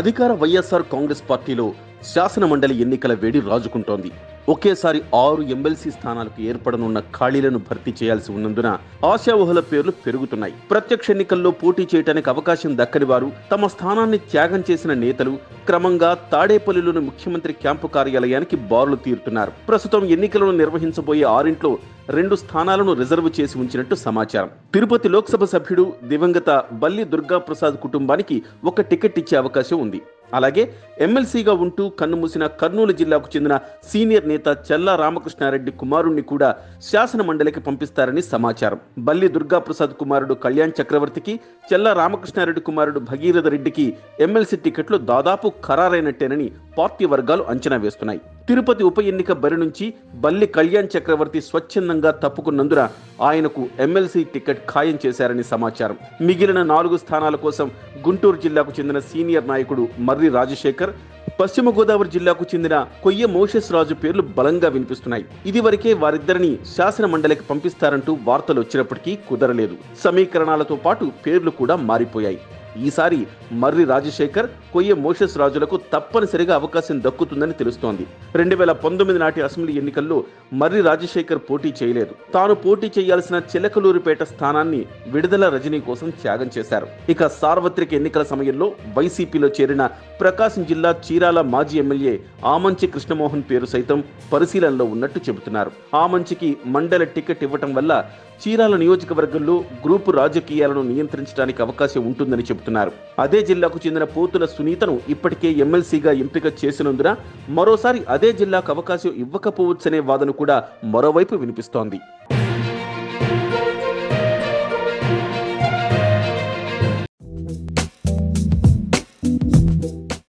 అధికార వైఎస్ఆర్ కాంగ్రెస్ పార్టీలో శాసన మండలి ఎన్నికల వేడి రాజుకుంటోంది ఒకేసారి ఆరు ఎమ్మెల్సీ స్థానాలకు ఏర్పడనున్న ఖాళీలను భర్తీ చేయాల్సి ఉన్నందున ఆశావహుల పేర్లు పెరుగుతున్నాయి ప్రత్యక్ష ఎన్నికల్లో పోటీ చేయడానికి అవకాశం దక్కని వారు తమ స్థానాన్ని త్యాగం చేసిన నేతలు క్రమంగా తాడేపల్లిలోని ముఖ్యమంత్రి క్యాంపు కార్యాలయానికి బారులు తీరుతున్నారు ప్రస్తుతం ఎన్నికలను నిర్వహించబోయే ఆరింట్లో రెండు స్థానాలను రిజర్వ్ చేసి ఉంచినట్టు సమాచారం తిరుపతి లోక్సభ సభ్యుడు దివంగత బల్లి దుర్గా ప్రసాద్ కుటుంబానికి ఒక టికెట్ ఇచ్చే అవకాశం ఉంది అలాగే ఎమ్మెల్సీగా ఉంటూ కన్నుమూసిన కర్నూలు జిల్లాకు చెందిన సీనియర్ నేత చల్లా రామకృష్ణారెడ్డి కుమారుణ్ణి కూడా శాసన మండలికి పంపిస్తారని సమాచారం బల్లి దుర్గా ప్రసాద్ కుమారుడు కళ్యాణ్ చక్రవర్తికి చల్లా రామకృష్ణారెడ్డి కుమారుడు భగీరథ రెడ్డికి ఎమ్మెల్సీ టికెట్లు దాదాపు ఖరారైనట్టేనని పార్టీ వర్గాలు అంచనా వేస్తున్నాయి తిరుపతి ఉప ఎన్నిక బరి నుంచి బల్లి కళ్యాణ్ చక్రవర్తి స్వచ్ఛందంగా తప్పుకున్నందున ఆయనకు ఎమ్మెల్సీ టికెట్ ఖాయం చేశారని సమాచారం మిగిలిన నాలుగు స్థానాల కోసం గుంటూరు జిల్లాకు చెందిన సీనియర్ నాయకుడు మర్రి రాజశేఖర్ పశ్చిమ గోదావరి జిల్లాకు చెందిన కొయ్య మోషస్ రాజు పేర్లు బలంగా వినిపిస్తున్నాయి ఇదివరకే వారిద్దరిని శాసన మండలికి పంపిస్తారంటూ వార్తలు వచ్చినప్పటికీ కుదరలేదు సమీకరణాలతో పాటు పేర్లు కూడా మారిపోయాయి ఈసారి మర్రి రాజశేఖర్ కొయ్య మోషస్ రాజులకు తప్పనిసరిగా అవకాశం దక్కుతుందని తెలుస్తోంది రెండు వేల పంతొమ్మిది నాటి అసెంబ్లీ ఎన్నికల్లో మర్రి రాజశేఖర్ పోటీ చేయలేదు తాను పోటీ చేయాల్సిన చిలకలూరిపేట స్థానాన్ని విడుదల రజనీ కోసం త్యాగం చేశారు ఇక సార్వత్రిక ఎన్నికల సమయంలో వైసీపీలో చేరిన ప్రకాశం జిల్లా చీరాల మాజీ ఎమ్మెల్యే ఆమంచి కృష్ణమోహన్ పేరు సైతం పరిశీలనలో ఉన్నట్టు చెబుతున్నారు ఆమంచికి మండల టికెట్ ఇవ్వటం వల్ల చీరాల నియోజకవర్గంలో గ్రూపు రాజకీయాలను నియంత్రించడానికి అవకాశం ఉంటుందని చెబుతున్నారు అదే జిల్లాకు చెందిన పోతుల సునీతను ఇప్పటికే ఎమ్మెల్సీగా ఎంపిక చేసినందున మరోసారి అదే జిల్లాకు అవకాశం ఇవ్వకపోవచ్చనే వాదన కూడా మరోవైపు వినిపిస్తోంది